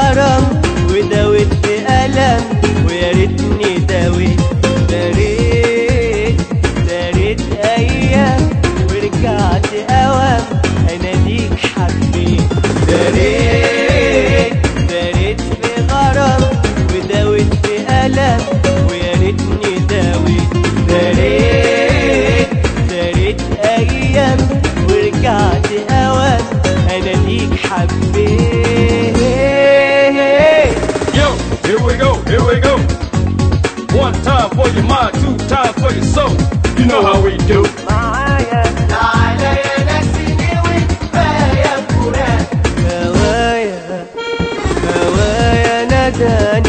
غرام وداوت في ألم ويا ريتني داويت داريت داريت أيام ورجعت أوام أناديك حبيت داريت داريت في غرام وداوت في ألم ويا ريتني داويت داريت داريت أيام ورجعت أوام أناديك حبيت Yo, here we go, here we go. One time for your mind, two time for your soul. You know how we do. معايا تعالى يا نسيني وكفاية فراق هوايا هوايا نداني